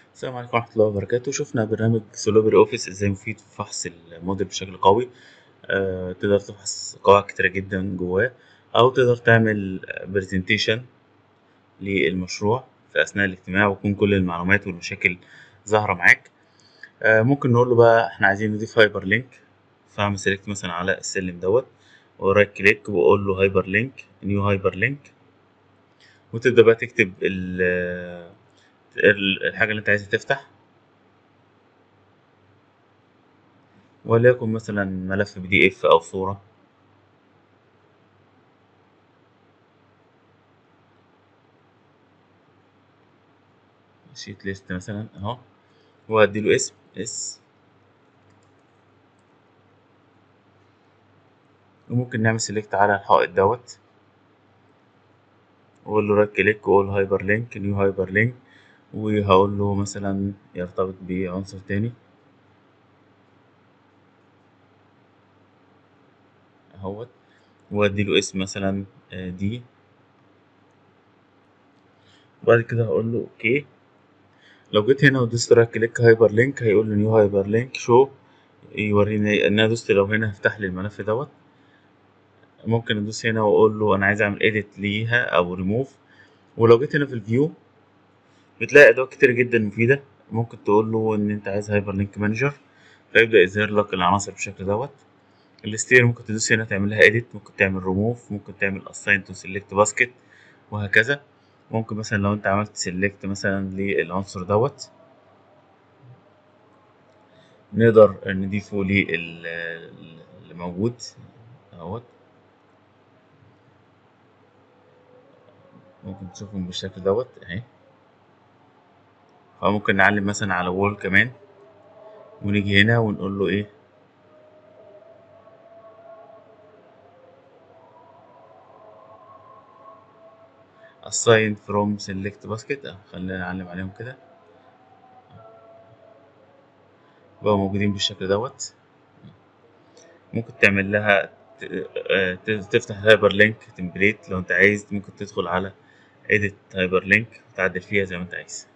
السلام عليكم ورحمة الله وبركاته شفنا برنامج سولوبري اوفيس ازاي مفيد في فحص الموديل بشكل قوي آه، تقدر تفحص قواعد كتيرة جدا جواه أو تقدر تعمل برزنتيشن للمشروع في أثناء الاجتماع ويكون كل المعلومات والمشاكل ظاهرة معاك آه، ممكن نقول له بقى احنا عايزين نضيف هايبر لينك فاعمل سيلكت مثلا على السلم دوت ورايت كليك وأقول له هايبر لينك نيو هايبر لينك وتبدأ بقى تكتب ال- ال- الحاجة اللي انت عايزها تفتح وليكن مثلا ملف بي دي اف او صورة شيت ليست مثلا اهو وهديله اسم اس وممكن نعمل سيلكت على الحائط دوت واقول له رايت كليك واقول هايبر لينك نيو هايبر لينك وهقول له مثلا يرتبط بعنصر تاني اهوت واديله اسم مثلا آه، دي وبعد كده هقول له اوكي لو جيت هنا ودوست رايت كليك هايبر لينك هيقول لي نيو هايبر لينك شو يوريني ان انا دوست لو هنا هفتح لي الملف دوت ممكن ادوس هنا واقول له انا عايز اعمل اديت ليها او ريموف ولو جيت هنا في الفيو بتلاقي ادوات كتير جدا مفيده ممكن تقول له ان انت عايز هايبر لينك مانجر فيبدا يظهر لك العناصر بالشكل دوت الستير ممكن تدوس هنا تعمل لها اديت ممكن تعمل ريموف ممكن تعمل اساين تو سيلكت باسكت وهكذا ممكن مثلا لو انت عملت سيلكت مثلا للعنصر دوت نقدر نضيفه لل- اللي موجود اهوت ممكن تشوفهم بالشكل دوت اهي أو ممكن نعلم مثلا على وول كمان ونيجي هنا ونقول له ايه assign from select basket اه خلينا نعلم عليهم كده بقوا موجودين بالشكل دوت ممكن تعمل لها ت- آه، ت- تفتح هايبر لينك تمبليت لو انت عايز ممكن تدخل على edit هايبر لينك وتعدل فيها زي ما انت عايز